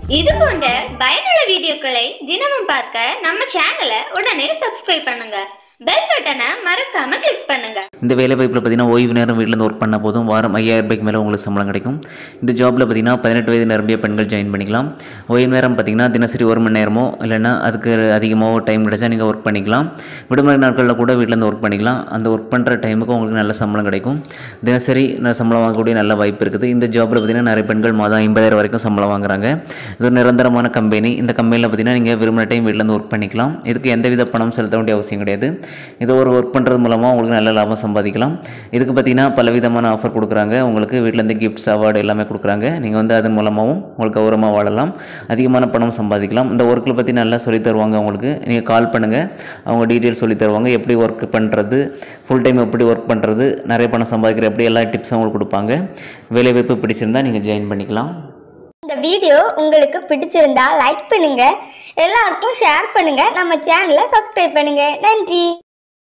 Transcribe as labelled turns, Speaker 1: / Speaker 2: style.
Speaker 1: இது போன்ற பயனுள்ள வீடியோக்களை தினமும் பார்க்க நம்ம சேனலை உடனே சப்ஸ்கிரைப் பண்ணுங்க பெல் பட்டனை மறக்காம கிளிக் பண்ணுங்க
Speaker 2: இந்த வேலை வாய்ப்பில் பார்த்தீங்கன்னா ஓய்வு நேரம் வீட்டிலேருந்து ஒர்க் பண்ண போதும் வாரம் ஐயாயிரம் ரூபாய்க்கு மேலே உங்களுக்கு சம்பளம் கிடைக்கும் இந்த ஜாப்பில் பார்த்தீங்கன்னா பதினெட்டு வயது நிரம்பிய பெண்கள் ஜாயின் பண்ணிக்கலாம் ஓய்வு நேரம் பார்த்தீங்கன்னா தினசரி ஒரு மணி நேரமோ இல்லைன்னா அதுக்கு அதிகமாக டைம் கிடைச்சா நீங்கள் ஒர்க் பண்ணிக்கலாம் விடுமுறை நாட்களில் கூட வீட்டிலேருந்து ஒர்க் பண்ணிக்கலாம் அந்த ஒர்க் பண்ணுற டைமுக்கு உங்களுக்கு நல்ல சம்பளம் கிடைக்கும் தினசரி நல்ல சம்பளம் வாங்கக்கூடிய நல்ல வாய்ப்பு இருக்குது இந்த ஜாப்பில் பார்த்தீங்கன்னா நிறைய பெண்கள் மாதம் ஐம்பதாயிரம் வரைக்கும் சம்பளம் வாங்குறாங்க இது ஒரு நிரந்தரமான கம்பெனி இந்த கம்பெனியில் பார்த்தீங்கன்னா நீங்கள் விரும்பின டைம் வீட்டிலேருந்து ஒர்க் பண்ணிக்கலாம் இதுக்கு எந்தவித பணம் செலுத்த வேண்டிய அவசியம் கிடையாது இது ஒரு ஒர்க் பண்ணுறது மூலமாக உங்களுக்கு நல்ல லாபம் சம்பாதிக்கலாம் இதுக்கு பார்த்தீங்கன்னா பல விதமான ஆஃபர் கொடுக்குறாங்க உங்களுக்கு வீட்டிலேருந்து கிஃப்ட்ஸ் அவார்டு எல்லாமே கொடுக்குறாங்க நீங்கள் வந்து அதன் மூலமாகவும் உங்களுக்கு கௌரவமாக வாழலாம் அதிகமான பணம் சம்பாதிக்கலாம் இந்த ஒர்க்கில் பற்றி நல்லா சொல்லித் தருவாங்க உங்களுக்கு நீங்கள் கால் பண்ணுங்கள் அவங்க டீட்டெயில்ஸ் சொல்லித் தருவாங்க எப்படி ஒர்க் பண்ணுறது ஃபுல் டைம் எப்படி ஒர்க் பண்ணுறது நிறைய பணம் சம்பாதிக்கிற எப்படி எல்லா டிப்ஸும் உங்களுக்கு கொடுப்பாங்க வேலைவாய்ப்பு பிடிச்சிருந்தா நீங்கள் ஜாயின் பண்ணிக்கலாம்
Speaker 3: இந்த வீடியோ உங்களுக்கு பிடிச்சிருந்தா லைக் பண்ணுங்க எல்லாருக்கும் ஷேர் பண்ணுங்க நம்ம சேனலை சப்ஸ்கிரைப் பண்ணுங்க நன்றி